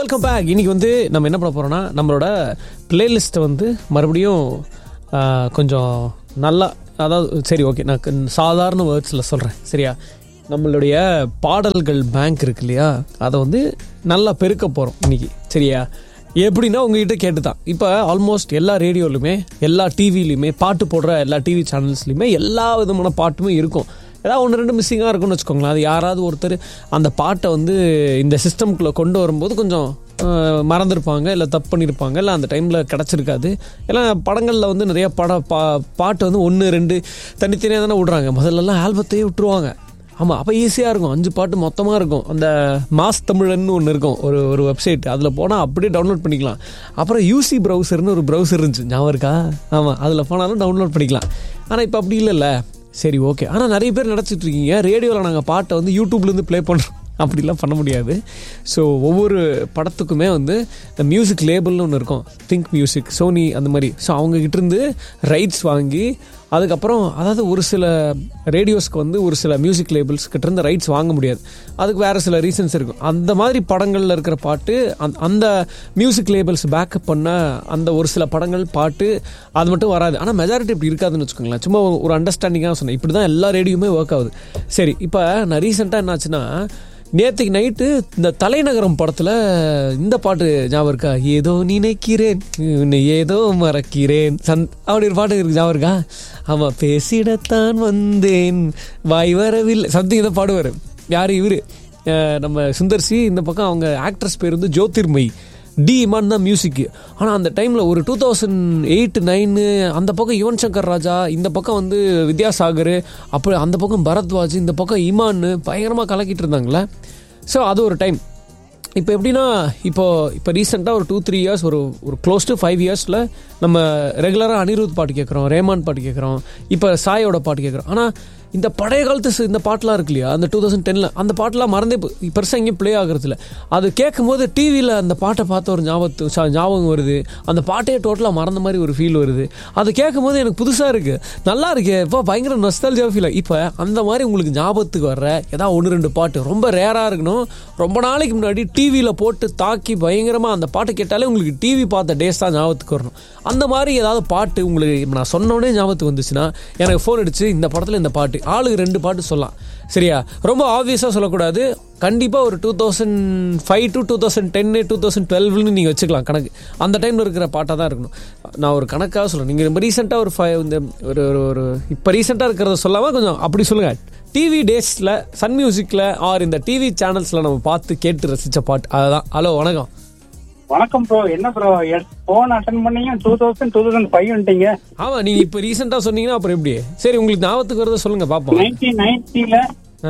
Welcome back இன்னைக்கு வந்து நம்ம என்ன பண்ண போறோம்னா நம்மளோட பிளேலிஸ்ட்டை வந்து மறுபடியும் ஆ, கொஞ்சம் நல்லா அதாவது சரி ஓகே நான் க- சாதாரண வேர்ட்ஸில் சொல்கிறேன் சரியா நம்மளுடைய பாடல்கள் பேங்க் இருக்கு இல்லையா அதை வந்து நல்லா பெருக்க போகிறோம் இன்னைக்கு சரியா எப்படின்னா உங்ககிட்ட கேட்டு தான் இப்போ ஆல்மோஸ்ட் எல்லா ரேடியோலையுமே எல்லா டிவிலையுமே பாட்டு போடுற எல்லா டிவி சேனல்ஸ்லையுமே எல்லா விதமான பாட்டுமே இருக்கும் ஏதாவது ஒன்று ரெண்டு மிஸ்ஸிங்காக இருக்கும்னு வச்சுக்கோங்களேன் அது யாராவது ஒருத்தர் அந்த பாட்டை வந்து இந்த சிஸ்டம்குள்ளே கொண்டு வரும்போது கொஞ்சம் அஹ், மறந்துருப்பாங்க இல்லை தப்பு பண்ணியிருப்பாங்க இல்லை அந்த டைமில் கிடச்சிருக்காது எல்லாம் படங்களில் வந்து நிறைய பட பா பாட்டு வந்து ஒன்று ரெண்டு தனித்தனியாக தானே விட்றாங்க முதல்லலாம் ஆல்பத்தையே விட்டுருவாங்க ஆமாம் அப்போ ஈஸியாக இருக்கும் அஞ்சு பாட்டு மொத்தமாக இருக்கும் அந்த மாஸ் தமிழன்னு ஒன்று இருக்கும் ஒரு ஒரு வெப்சைட் அதில் போனால் அப்படியே டவுன்லோட் பண்ணிக்கலாம் அப்புறம் யூசி ப்ரௌசர்னு ஒரு ப்ரௌசர் இருந்துச்சு ஞாபகம் இருக்கா ஆமாம் அதில் போனாலும் டவுன்லோட் பண்ணிக்கலாம் ஆனால் இப்போ அப்படி இல்லைல்ல சரி ஓகே ஆனால் நிறைய பேர் நினச்சிட்டு இருக்கீங்க ரேடியோவில் நாங்கள் பாட்டை வந்து யூடியூப்லேருந்து ப்ளே பண்ணுறோம் அப்படிலாம் பண்ண முடியாது ஸோ ஒவ்வொரு படத்துக்குமே வந்து இந்த மியூசிக் லேபிள்னு ஒன்று இருக்கும் திங்க் மியூசிக் சோனி அந்த மாதிரி ஸோ அவங்ககிட்ட இருந்து ரைட்ஸ் வாங்கி அதுக்கப்புறம் அதாவது ஒரு சில ரேடியோஸ்க்கு வந்து ஒரு சில மியூசிக் லேபிள்ஸ் கிட்ட இருந்து ரைட்ஸ் வாங்க முடியாது அதுக்கு வேறு சில ரீசன்ஸ் இருக்கும் அந்த மாதிரி படங்களில் இருக்கிற பாட்டு அந்த அந்த மியூசிக் லேபிள்ஸ் பேக்கப் பண்ண அந்த ஒரு சில படங்கள் பாட்டு அது மட்டும் வராது ஆனால் மெஜாரிட்டி இப்படி இருக்காதுன்னு வச்சுக்கோங்களேன் சும்மா ஒரு அண்டர்ஸ்டாண்டிங்காக சொன்னேன் இப்படி தான் எல்லா ரேடியோமே ஒர்க் ஆகுது சரி இப்போ நான் ரீசெண்டாக என்னாச்சுன்னா நேற்றுக்கு நைட்டு இந்த தலைநகரம் படத்தில் இந்த பாட்டு ஞாபகம் இருக்கா ஏதோ நினைக்கிறேன் உன்னை ஏதோ மறக்கிறேன் சந் அப்படி ஒரு பாட்டு இருக்கு ஞாபகம் இருக்கா ஆமாம் பேசிடத்தான் வந்தேன் வாய் வரவில்லை சம்திங் இதை பாடுவார் யார் இவர் நம்ம சுந்தர்சி இந்த பக்கம் அவங்க ஆக்ட்ரஸ் பேர் வந்து ஜோதிர்மய் டி இமான் தான் மியூசிக்கு ஆனால் அந்த டைமில் ஒரு டூ தௌசண்ட் எயிட் நைனு அந்த பக்கம் யுவன் சங்கர் ராஜா இந்த பக்கம் வந்து வித்யாசாகர் அப்படி அந்த பக்கம் பரத்வாஜ் இந்த பக்கம் இமான் பயங்கரமாக கலக்கிட்டு இருந்தாங்களே ஸோ அது ஒரு டைம் இப்போ எப்படின்னா இப்போ இப்போ ரீசெண்டாக ஒரு டூ த்ரீ இயர்ஸ் ஒரு ஒரு க்ளோஸ் டு ஃபைவ் இயர்ஸில் நம்ம ரெகுலராக அனிருத் பாட்டு கேட்குறோம் ரேமான் பாட்டு கேட்குறோம் இப்போ சாயோட பாட்டு கேட்குறோம் ஆனால் இந்த பழைய காலத்து சி- இந்த பாட்டெலாம் இருக்கு இல்லையா அந்த டூ தௌசண்ட் டெனில் அந்த பாட்டெலாம் மறந்தே போ- பெருசாக எங்கேயும் ப்ளே ஆகுறதில்ல அது கேட்கும்போது டிவியில் அந்த பாட்டை பார்த்த ஒரு ஞாபகத்து சா- ஞாபகம் வருது அந்த பாட்டையே டோட்டலாக மறந்த மாதிரி ஒரு ஃபீல் வருது அது கேட்கும்போது எனக்கு புதுசாக இருக்குது நல்லா இருக்கு இப்போ பயங்கர நஸ்தால்ஜியா ஃபீல் இப்போ அந்த மாதிரி உங்களுக்கு ஞாபகத்துக்கு வர்ற ஏதாவது ஒன்று ரெண்டு பாட்டு ரொம்ப ரேராக இருக்கணும் ரொம்ப நாளைக்கு முன்னாடி டிவியில் போட்டு தாக்கி பயங்கரமாக அந்த பாட்டு கேட்டாலே உங்களுக்கு டிவி பார்த்த டேஸ் தான் ஞாபகத்துக்கு வரணும் அந்த மாதிரி ஏதாவது பாட்டு உங்களுக்கு இப்ப நான் சொன்ன உடனே ஞாபகத்துக்கு வந்துச்சுன்னா எனக்கு ஃபோன் அடிச்சு இந்த படத்தில் இந்த பாட்டு ஆளுக்கு ரெண்டு பாட்டு சொல்லலாம் சரியா ரொம்ப ஆப்வியஸாக சொல்லக்கூடாது கண்டிப்பாக ஒரு two thousand five to two thousand டென்னு டூ தௌசண்ட் டுவெல்வ்னு நீங்கள் வச்சுக்கலாம் கணக்கு அந்த டைமில் இருக்கிற பாட்டாக தான் இருக்கணும் நான் ஒரு கணக்காக சொல்கிறேன் நீங்கள் ரொம்ப ரீசெண்டாக ஒரு ஃபைவ் இந்த ஒரு ஒரு ஒரு இப்போ ரீசெண்டாக இருக்கிறத சொல்லாமல் கொஞ்சம் அப்படி சொல்லுங்கள் டிவி டேஸில் சன் மியூசிக்கில் ஆர் இந்த டிவி சேனல்ஸில் நம்ம பார்த்து கேட்டு ரசித்த பாட்டு அதுதான் ஹலோ வணக்கம் வணக்கம் ப்ரோ என்ன ப்ரோ போன் அட்டன் பண்ணீங்க two thousand two thousand five வந்துட்டீங்க ஆமாம் நீங்கள் இப்போ ரீசெண்டாக சொன்னீங்கன்னா அப்புறம் எப்படி சரி உங்களுக்கு ஞாபகத்துக்கு வரதை சொல்லுங்கள் பார்ப்போம் நைன்டீன் நைன்டில ஆ.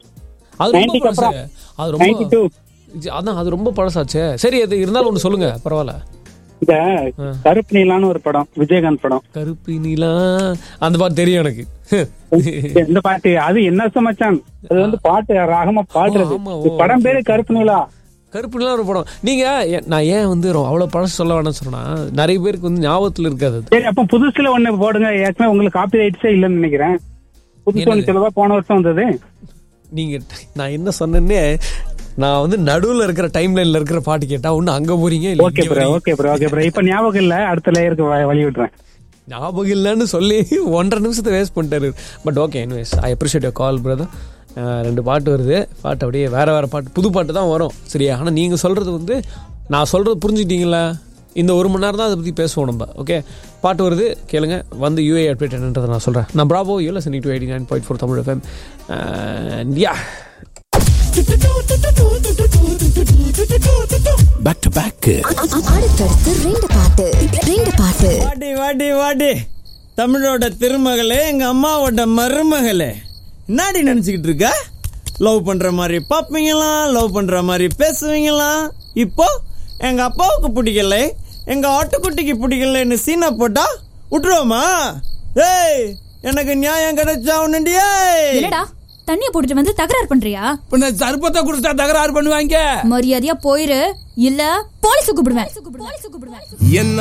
அது ரொம்ப 90 க்கு பழசு அப்புறம். அது ரொம்ப நைன்டி டூ இது- அதான் அது ரொம்ப பழசாச்சே சரி அது இருந்தாலும் ஒன்று சொல்லுங்க பரவாயில்ல இந்த கருப்பு நீலான்னு ஒரு படம் விஜயகாந்த் படம் கருப்பு நீலா அந்த பாட்டு தெரியும் எனக்கு இந்த பாட்டு அது என்ன சமச்சான் அது வந்து பாட்டு ராகமா பாடுறது ஆமா, ஓ, இந்த படம் பேரு கருப்பு நீலா கருப்பு நீலா ஒரு படம் நீங்க ஏ- நான் ஏன் வந்து ரொ- அவ்வளவு பழசு சொல்ல வேணாம்னு சொன்னா நிறைய பேருக்கு வந்து ஞாபகத்துல இருக்காது அது சரி அப்ப புதுசுல ஒண்ணு போடுங்க ஏற்கனவே உங்களுக்கு காப்பி ரைட்ஸே இல்லைன்னு நினைக்கிறேன் புதுசு ஒண்ணு சொல்லவா போன வருஷம் வந்தது நீங்க நான் என்ன சொன்னேன்னே நான் வந்து நடுவுல இருக்கிற டைம் லைன்ல இருக்கிற பாட்டு கேட்டா ஒண்ணு அங்க போறீங்க இல்ல ஓகே இங்க ப்ரோ வரீங்க. ஓகே ப்ரோ ஓகே ப்ரோ இப்ப ஞாபகம் இல்ல அடுத்த லேயருக்கு வழி விடுறேன் ஞாபகம் இல்லைன்னு சொல்லி ஒன்றரை நிமிஷத்தை வேஸ்ட் பண்ணிட்டாரு but okay anyways I appreciate your call brother ரெண்டு பாட்டு வருது பாட்டு அப்படியே வேற வேற பாட்டு புது பாட்டு தான் வரும் சரியா ஆனால் நீங்கள் சொல்கிறது வந்து நான் சொல்கிறது புரிஞ்சுக்கிட்டீங்களா இந்த ஒரு மணி நேரம் தான் அதை பற்றி பேசுவோம் நம்ம ஓகே பாட்டு வருது கேளுங்க வந்து யூஏ அப்டேட் என்னன்றதை நான் சொல்கிறேன் நான் probably you listen to eighty nine point four Tamil FM yeah back to back அடுத்தடுத்து ரெண்டு பாட்டு ரெண்டு பாட்டு வாடி வாடி வாடி தமிழோட திருமகளே எங்க அம்மாவோட மருமகளே என்னடி நினைச்சுக்கிட்டு இருக்க லவ் பண்ற மாதிரி பாப்பீங்களாம் லவ் பண்ற மாதிரி பேசுவீங்களாம் இப்போ எங்க அப்பாவுக்கு பிடிக்கல எங்க ஆட்டுக்குட்டிக்கு பிடிக்கலன்னு சீனா போட்டா விட்டுருவோமா ஏய் எனக்கு நியாயம் கிடைச்சா உன்னுண்டியே என்னடா தண்ணிய போட்டுட்டு வந்து தகராறு பண்றியா பின்ன சர்பத்தை குடிச்சா தகராறு பண்ணுவாங்க மரியாதையா போயிரு இல்ல போலீஸ் கூப்பிடுவேன் என்ன